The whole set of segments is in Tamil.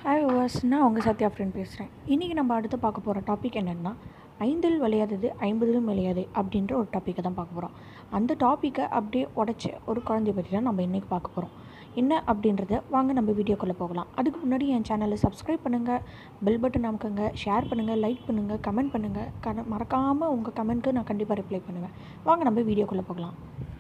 ஹாய் விவர்ஸ் நான் உங்கள் சத்யா ஃப்ரெண்ட் பேசுகிறேன் இன்றைக்கி நம்ம அடுத்து பார்க்க போகிற டாபிக் என்னென்னா ஐந்தில் விளையாதது ஐம்பதிலும் விளையாது அப்படின்ற ஒரு டாப்பிக்கை தான் பார்க்க போகிறோம் அந்த டாப்பிக்கை அப்படியே உடச்ச ஒரு குழந்தைய பற்றி தான் நம்ம இன்றைக்கி பார்க்க போகிறோம் என்ன அப்படின்றத வாங்க நம்ம வீடியோக்குள்ளே போகலாம் அதுக்கு முன்னாடி என் சேனலை சப்ஸ்கிரைப் பண்ணுங்கள் பெல் பட்டன் அமுக்குங்க ஷேர் பண்ணுங்கள் லைக் பண்ணுங்கள் கமெண்ட் பண்ணுங்கள் கன மறக்காமல் உங்கள் கமெண்ட்க்கு நான் கண்டிப்பாக ரிப்ளை பண்ணுவேன் வாங்க நம்ம வீடியோக்குள்ளே போகலாம்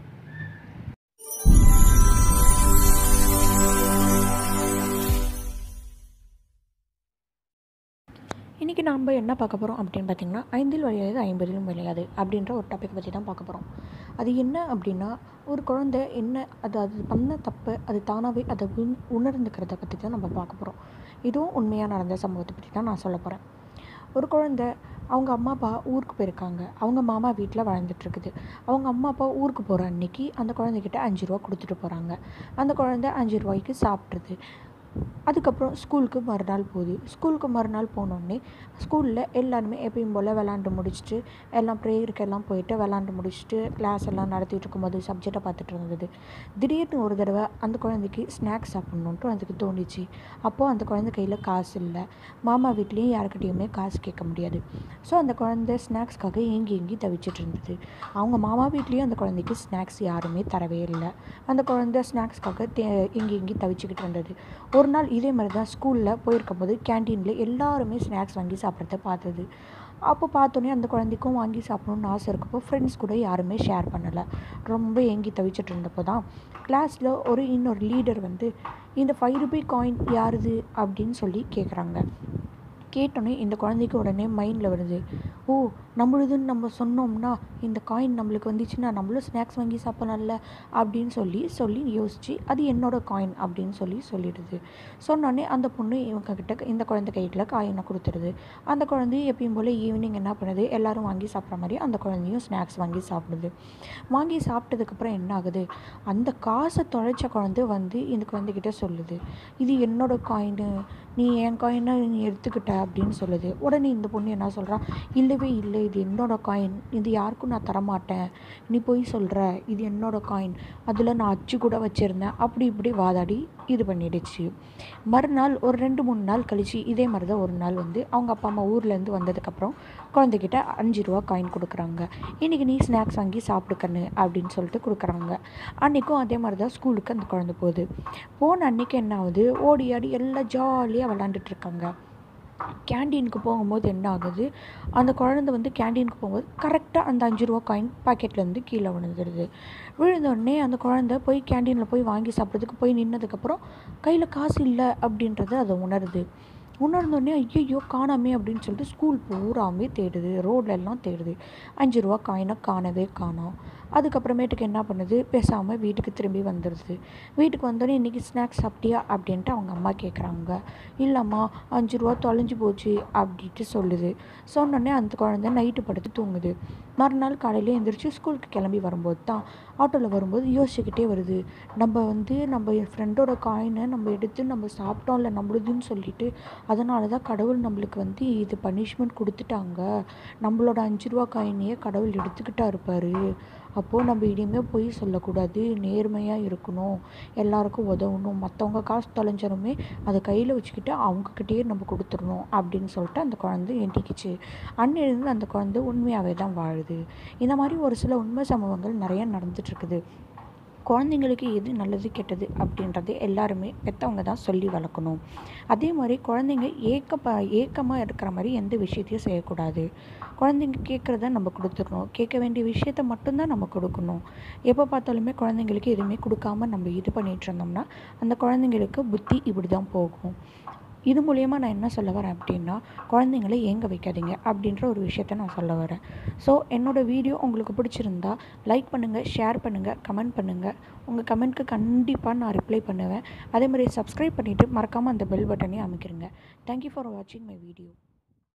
இன்றைக்கி நாம் என்ன பார்க்க போகிறோம் அப்படின்னு பார்த்தீங்கன்னா ஐந்தில் விளையாது ஐம்பதிலும் விளையாது அப்படின்ற ஒரு டாபிக் பற்றி தான் பார்க்க போகிறோம் அது என்ன அப்படின்னா ஒரு குழந்தை என்ன அது அது பண்ண தப்பு அது தானாகவே அதை உண் உணர்ந்துக்கிறத பற்றி தான் நம்ம பார்க்க போகிறோம் இதுவும் உண்மையாக நடந்த சம்பவத்தை பற்றி தான் நான் சொல்ல போகிறேன் ஒரு குழந்தை அவங்க அம்மா அப்பா ஊருக்கு போயிருக்காங்க அவங்க மாமா வீட்டில் வளர்ந்துட்டுருக்குது அவங்க அம்மா அப்பா ஊருக்கு போகிற அன்னைக்கு அந்த குழந்தைகிட்ட அஞ்சு ரூபா கொடுத்துட்டு போகிறாங்க அந்த குழந்தை அஞ்சு ரூபாய்க்கு சாப்பிட்ருது அதுக்கப்புறம் ஸ்கூலுக்கு மறுநாள் போகுது ஸ்கூலுக்கு மறுநாள் போனோடனே ஸ்கூலில் எல்லாருமே எப்பயும் போல் விளாண்டு முடிச்சுட்டு எல்லாம் ப்ரேயருக்கு எல்லாம் போயிட்டு விளாண்டு முடிச்சுட்டு கிளாஸ் எல்லாம் நடத்திட்டு இருக்கும்போது சப்ஜெக்டை பார்த்துட்டு இருந்தது திடீர்னு ஒரு தடவை அந்த குழந்தைக்கு ஸ்நாக்ஸ் சாப்பிட்ணுன்ட்டு அதுக்கு தோணுச்சு அப்போது அந்த குழந்தை கையில் காசு இல்லை மாமா வீட்லேயும் யாருக்கிட்டேயுமே காசு கேட்க முடியாது ஸோ அந்த குழந்தை ஸ்நாக்ஸ்க்காக ஏங்கி ஏங்கி தவிச்சிட்டு இருந்தது அவங்க மாமா வீட்லேயும் அந்த குழந்தைக்கு ஸ்நாக்ஸ் யாருமே தரவே இல்லை அந்த குழந்தை ஸ்நாக்ஸ்க்காக தே ஏங்கி ஏங்கி தவிச்சுக்கிட்டு இருந்தது ஒரு நாள் இதே மாதிரி தான் ஸ்கூலில் போயிருக்கும்போது கேன்டீனில் எல்லாருமே ஸ்நாக்ஸ் வாங்கி சாப்பிட்றத பார்த்தது அப்போ பார்த்தோன்னே அந்த குழந்தைக்கும் வாங்கி சாப்பிடணுன்னு ஆசை இருக்கப்போ ஃப்ரெண்ட்ஸ் கூட யாருமே ஷேர் பண்ணலை ரொம்ப ஏங்கி தவிச்சிட்டு இருந்தப்போ தான் கிளாஸில் ஒரு இன்னொரு லீடர் வந்து இந்த ஃபைவ் ருபி காயின் யாருது அப்படின்னு சொல்லி கேட்குறாங்க கேட்டோன்னே இந்த குழந்தைக்கு உடனே மைண்டில் வருது ஓ நம்மளுதுன்னு நம்ம சொன்னோம்னா இந்த காயின் நம்மளுக்கு வந்துச்சுன்னா நம்மளும் ஸ்நாக்ஸ் வாங்கி சாப்பிடலாம்ல அப்படின்னு சொல்லி சொல்லி யோசித்து அது என்னோட காயின் அப்படின்னு சொல்லி சொல்லிடுது சொன்னோடனே அந்த பொண்ணு இவங்க கிட்ட இந்த குழந்தை கையில் காயினை கொடுத்துருது அந்த குழந்தையும் எப்பயும் போல் ஈவினிங் என்ன பண்ணுது எல்லோரும் வாங்கி சாப்பிட்ற மாதிரி அந்த குழந்தையும் ஸ்நாக்ஸ் வாங்கி சாப்பிடுது வாங்கி சாப்பிட்டதுக்கப்புறம் என்ன ஆகுது அந்த காசை தொலைச்ச குழந்தை வந்து இந்த குழந்தைகிட்ட சொல்லுது இது என்னோட காயின்னு நீ என் காயினை நீ எடுத்துக்கிட்ட அப்படின்னு சொல்லுது உடனே இந்த பொண்ணு என்ன சொல்கிறா இல்லவே இல்லை இது என்னோட காயின் இது யாருக்கும் நான் தரமாட்டேன் நீ போய் சொல்கிற இது என்னோட காயின் அதில் நான் அச்சு கூட வச்சுருந்தேன் அப்படி இப்படி வாதாடி இது பண்ணிடுச்சு மறுநாள் ஒரு ரெண்டு மூணு நாள் கழித்து இதே மாதிரி தான் ஒரு நாள் வந்து அவங்க அப்பா அம்மா ஊர்லேருந்து வந்ததுக்கப்புறம் குழந்தைகிட்ட அஞ்சு ரூபா காயின் கொடுக்குறாங்க இன்றைக்கி நீ ஸ்நாக்ஸ் வாங்கி சாப்பிடுக்கண்ணு அப்படின்னு சொல்லிட்டு கொடுக்குறாங்க அன்றைக்கும் அதே மாதிரி தான் ஸ்கூலுக்கு அந்த குழந்தை போகுது போன அன்றைக்கி என்ன ஆகுது ஓடி ஆடி எல்லாம் ஜாலியாக விளாண்டுட்ருக்காங்க கேண்டீனுக்கு போகும்போது என்ன ஆகுது அந்த குழந்தை வந்து கேண்டீனுக்கு போகும்போது கரெக்டாக அந்த அஞ்சு ரூபா காயின் பாக்கெட்லேருந்து கீழே விழுந்துடுது விழுந்தோடனே அந்த குழந்தை போய் கேண்டீனில் போய் வாங்கி சாப்பிட்றதுக்கு போய் நின்னதுக்கப்புறம் கையில் காசு இல்லை அப்படின்றத அதை உணருது உணர்ந்தோடனே ஐயோ காணாமே அப்படின்னு சொல்லிட்டு ஸ்கூல் பூராமே தேடுது ரோட்ல எல்லாம் தேடுது அஞ்சு ரூபா காயினை காணவே காணோம் அதுக்கப்புறமேட்டுக்கு என்ன பண்ணுது பேசாமல் வீட்டுக்கு திரும்பி வந்துடுது வீட்டுக்கு வந்தோடனே இன்றைக்கி ஸ்நாக்ஸ் சாப்பிட்டியா அப்படின்ட்டு அவங்க அம்மா கேட்குறாங்க இல்லைம்மா அஞ்சு ரூபா தொலைஞ்சு போச்சு அப்படின்ட்டு சொல்லுது சொன்னோடனே அந்த குழந்தை நைட்டு படுத்து தூங்குது மறுநாள் காலையில் எழுந்திரிச்சு ஸ்கூலுக்கு கிளம்பி வரும்போது தான் ஆட்டோவில் வரும்போது யோசிச்சுக்கிட்டே வருது நம்ம வந்து நம்ம என் ஃப்ரெண்டோட காயினை நம்ம எடுத்து நம்ம சாப்பிட்டோம் இல்லை நம்மளுதுன்னு சொல்லிட்டு அதனால தான் கடவுள் நம்மளுக்கு வந்து இது பனிஷ்மெண்ட் கொடுத்துட்டாங்க நம்மளோட அஞ்சு ரூபா காயினையே கடவுள் எடுத்துக்கிட்டா இருப்பார் அப்போது நம்ம இனிமேல் போய் சொல்லக்கூடாது நேர்மையாக இருக்கணும் எல்லாருக்கும் உதவணும் மற்றவங்க காசு தொலைஞ்சாலுமே அதை கையில் வச்சுக்கிட்டு அவங்கக்கிட்டேயே நம்ம கொடுத்துடணும் அப்படின்னு சொல்லிட்டு அந்த குழந்தை எண்டிக்குச்சு அன்னிலிருந்து அந்த குழந்தை உண்மையாகவே தான் வாழுது இந்த மாதிரி ஒரு சில உண்மை சம்பவங்கள் நிறைய நடந்துட்டுருக்குது குழந்தைங்களுக்கு எது நல்லது கெட்டது அப்படின்றது எல்லாருமே பெற்றவங்க தான் சொல்லி வளர்க்கணும் அதே மாதிரி குழந்தைங்க ஏக்கப்ப ஏக்கமாக இருக்கிற மாதிரி எந்த விஷயத்தையும் செய்யக்கூடாது குழந்தைங்க கேட்குறத நம்ம கொடுத்துடணும் கேட்க வேண்டிய விஷயத்த மட்டும்தான் நம்ம கொடுக்கணும் எப்போ பார்த்தாலுமே குழந்தைங்களுக்கு எதுவுமே கொடுக்காம நம்ம இது பண்ணிகிட்டு இருந்தோம்னா அந்த குழந்தைங்களுக்கு புத்தி இப்படி தான் போகும் இது மூலயமா நான் என்ன சொல்ல வரேன் அப்படின்னா குழந்தைங்களை ஏங்க வைக்காதீங்க அப்படின்ற ஒரு விஷயத்த நான் சொல்ல வரேன் ஸோ என்னோடய வீடியோ உங்களுக்கு பிடிச்சிருந்தா லைக் பண்ணுங்கள் ஷேர் பண்ணுங்கள் கமெண்ட் பண்ணுங்கள் உங்கள் கமெண்ட்க்கு கண்டிப்பாக நான் ரிப்ளை பண்ணுவேன் அதே மாதிரி சப்ஸ்கிரைப் பண்ணிவிட்டு மறக்காமல் அந்த பெல் பட்டனையும் அமைக்கிறேங்க தேங்க்யூ ஃபார் வாட்சிங் மை வீடியோ